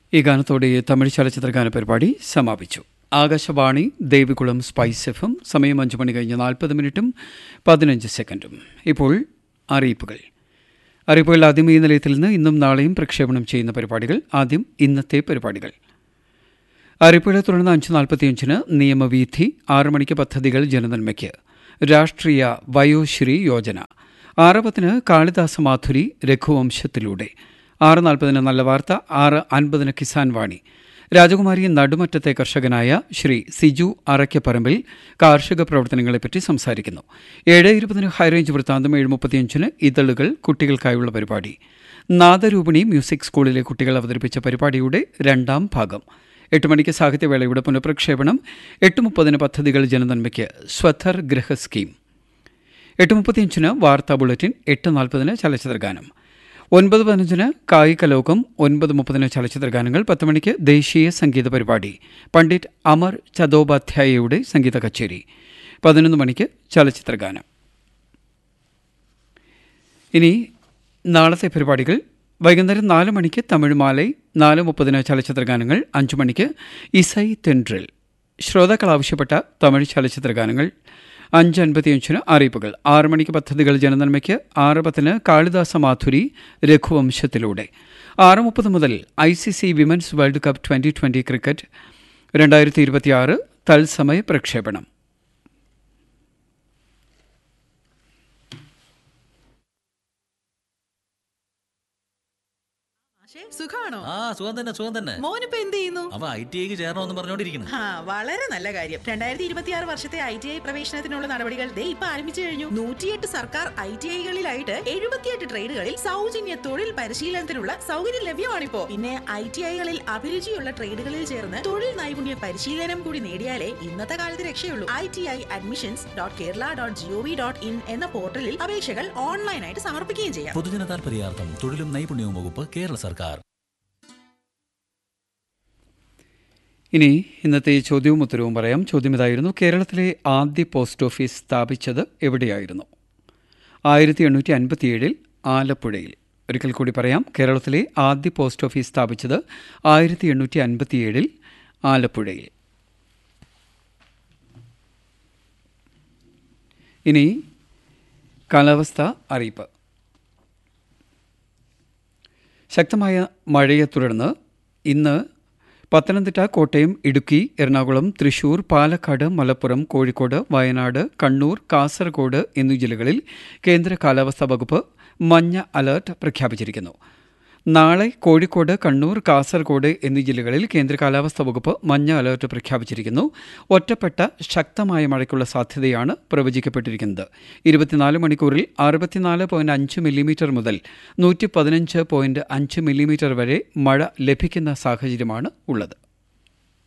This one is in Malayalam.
ഈ ഗാനത്തോടെ തമിഴ് ചലച്ചിത്ര ഗാന പരിപാടി സമാപിച്ചു Akashvani Devikulam spice F M സമയം അഞ്ച് മണി കഴിഞ്ഞ് നാൽപ്പത് മിനിറ്റും പതിനഞ്ച് സെക്കൻഡും ഇപ്പോൾ അറിയിപ്പുകൾ അറിയിപ്പുകൾ ആദ്യം ഈ നിലയത്തിൽ നിന്ന് ഇന്നും നാളെയും പ്രക്ഷേപണം ചെയ്യുന്ന പരിപാടികൾ ആദ്യം ഇന്നത്തെ പരിപാടികൾ അറിയിപ്പുകളെ തുടർന്ന് അഞ്ച് നാൽപ്പത്തിയഞ്ചിന് നിയമവീഥി ആറ് മണിക്ക് പദ്ധതികൾ ജനനന്മയ്ക്ക് രാഷ്ട്രീയ വയോശ്രീ യോജന ആറ് പത്തിന് കാളിദാസ മാധുരി രഘുവംശത്തിലൂടെ ആറ് നാൽപ്പതിന് നല്ല വാർത്ത ആറ് അൻപതിന് കിസാൻ വാണി രാജകുമാരി നടുമറ്റത്തെ കർഷകനായ ശ്രീ സിജു അറയ്ക്കപ്പറമ്പിൽ കാർഷിക പ്രവർത്തനങ്ങളെപ്പറ്റി സംസാരിക്കുന്നു ഏഴ് ഇരുപതിന് ഹൈറേഞ്ച് വൃത്താന്തം ഏഴ് മുപ്പത്തിയഞ്ചിന് ഇതളുകൾ കുട്ടികൾക്കായുള്ള പരിപാടി നാദരൂപിണി മ്യൂസിക് സ്കൂളിലെ കുട്ടികൾ അവതരിപ്പിച്ച പരിപാടിയുടെ രണ്ടാം ഭാഗം എട്ട് മണിക്ക് സാഹിത്യവേളയുടെ പുനഃപ്രക്ഷേപണം എട്ട് മുപ്പതിന് പദ്ധതികൾ ജനനന്മയ്ക്ക് സ്വഥർ ഗൃഹ സ്കീം എട്ട് മുപ്പത്തിയഞ്ചിന് വാർത്താ ബുള്ളറ്റിൻ എട്ട് നാൽപ്പതിന് ചലച്ചിത്രഗാനം ഒൻപത് പതിനഞ്ചിന് കായിക ലോകം ഒൻപത് മുപ്പതിന് ചലച്ചിത്ര ഗാനങ്ങൾ പത്ത് മണിക്ക് ദേശീയ സംഗീത പരിപാടി പണ്ഡിറ്റ് അമർ ചതോപാധ്യായയുടെ സംഗീത കച്ചേരി പതിനൊന്ന് മണിക്ക് ചലച്ചിത്ര ഗാനം ഇനി നാളത്തെ പരിപാടികൾ വൈകുന്നേരം നാല് മണിക്ക് തമിഴ് മാലൈ നാല് മുപ്പതിന് ചലച്ചിത്ര ഗാനങ്ങൾ അഞ്ചു മണിക്ക് ഇസൈ തെൻഡ്രിൽ ശ്രോതാക്കൾ ആവശ്യപ്പെട്ട തമിഴ് ചലച്ചിത്ര ഗാനങ്ങൾ അഞ്ച് അൻപത്തിയഞ്ചിന് അറിയിപ്പുകൾ ആറ് മണിക്ക് പദ്ധതികൾ ജനനന്മയ്ക്ക് ആറ് പത്തിന് കാളിദാസ മാധുരി രഘുവംശത്തിലൂടെ ആറ് മുപ്പത് മുതൽ I C C women's world cup twenty twenty cricket രണ്ടായിരത്തി ഇരുപത്തിയാറ് തത്സമയ പ്രക്ഷേപണം പക്ഷേ സുഖാണോ ആ സുഖം തന്നെ സുഖം തന്നെ മോനിപ്പോ എന്ത് ചെയ്യുന്നു അവ ഐ ടി ഐക്ക് ചേരണമെന്ന് പറഞ്ഞോണ്ടിരിക്കുന്നു ആ വളരെ നല്ല കാര്യം രണ്ടായിരത്തി ഇരുപത്തിയാറ് വർഷത്തെ ഐ ടി ഐ പ്രവേശനത്തിനുള്ള നടപടികൾ ദേ ഇപ്പൊ ആരംഭിച്ചു കഴിഞ്ഞു നൂറ്റിയെട്ട് സർക്കാർ ഐ ടി ഐകളിലായിട്ട് എഴുപത്തിയെട്ട് ട്രേഡുകളിൽ സൗജന്യ തൊഴിൽ പരിശീലനത്തിനുള്ള സൗകര്യം ലഭ്യമാണിപ്പോ പിന്നെ ഐ ടി ഐകളിൽ അഭിരുചിയുള്ള ട്രേഡുകളിൽ ചേർന്ന് തൊഴിൽ നൈപുണ്യ പരിശീലനം കൂടി നേടിയാലേ ഇന്നത്തെ കാലത്ത് രക്ഷയുള്ളൂ I T I admissions dot Kerala dot GOV dot in എന്ന പോർട്ടലിൽ അപേക്ഷകൾ ഓൺലൈനായിട്ട് സമർപ്പിക്കുകയും ചെയ്യാം പൊതുജന താൽപര്യാർത്ഥം തൊഴിലും നൈപുണ്യവും വകുപ്പ് കേരള സർക്കാർ ഇനി ഇന്നത്തെ ചോദ്യവും ഉത്തരവും പറയാം ചോദ്യം ഇതായിരുന്നു കേരളത്തിലെ ആദ്യ പോസ്റ്റ് ഓഫീസ് സ്ഥാപിച്ചത് എവിടെയായിരുന്നു ആയിരത്തി എണ്ണൂറ്റി അൻപത്തിയേഴിൽ ആലപ്പുഴയിൽ ഒരിക്കൽ കൂടി പറയാം കേരളത്തിലെ ആദ്യ പോസ്റ്റ് ഓഫീസ് സ്ഥാപിച്ചത് ആയിരത്തി എണ്ണൂറ്റി അൻപത്തിയേഴിൽ ആലപ്പുഴയിൽ ഇനി കാലാവസ്ഥ അറിയിപ്പ് ശക്തമായ മഴയെ തുടർന്ന് ഇന്ന് പത്തനംതിട്ട കോട്ടയം ഇടുക്കി എറണാകുളം തൃശൂർ പാലക്കാട് മലപ്പുറം കോഴിക്കോട് വയനാട് കണ്ണൂർ കാസർഗോഡ് എന്നീ ജില്ലകളിൽ കേന്ദ്ര കാലാവസ്ഥാ വകുപ്പ് മഞ്ഞ അലർട്ട് പ്രഖ്യാപിച്ചിരിക്കുന്നു നാളെ കോഴിക്കോട് കണ്ണൂർ കാസർഗോഡ് എന്നീ ജില്ലകളിൽ കേന്ദ്ര കാലാവസ്ഥാ വകുപ്പ് മഞ്ഞ അലർട്ട് പ്രഖ്യാപിച്ചിരിക്കുന്നു ഒറ്റപ്പെട്ട ശക്തമായ മഴയ്ക്കുള്ള സാധ്യതയാണ് പ്രവചിക്കപ്പെട്ടിരിക്കുന്നത് ഇരുപത്തിനാല് മണിക്കൂറിൽ അറുപത്തിനാല് പോയിന്റ് അഞ്ച് മില്ലിമീറ്റർ മുതൽ നൂറ്റി പതിനഞ്ച് പോയിന്റ് അഞ്ച് മില്ലിമീറ്റർ വരെ മഴ ലഭിക്കുന്ന സാഹചര്യമാണ് ഉള്ളത്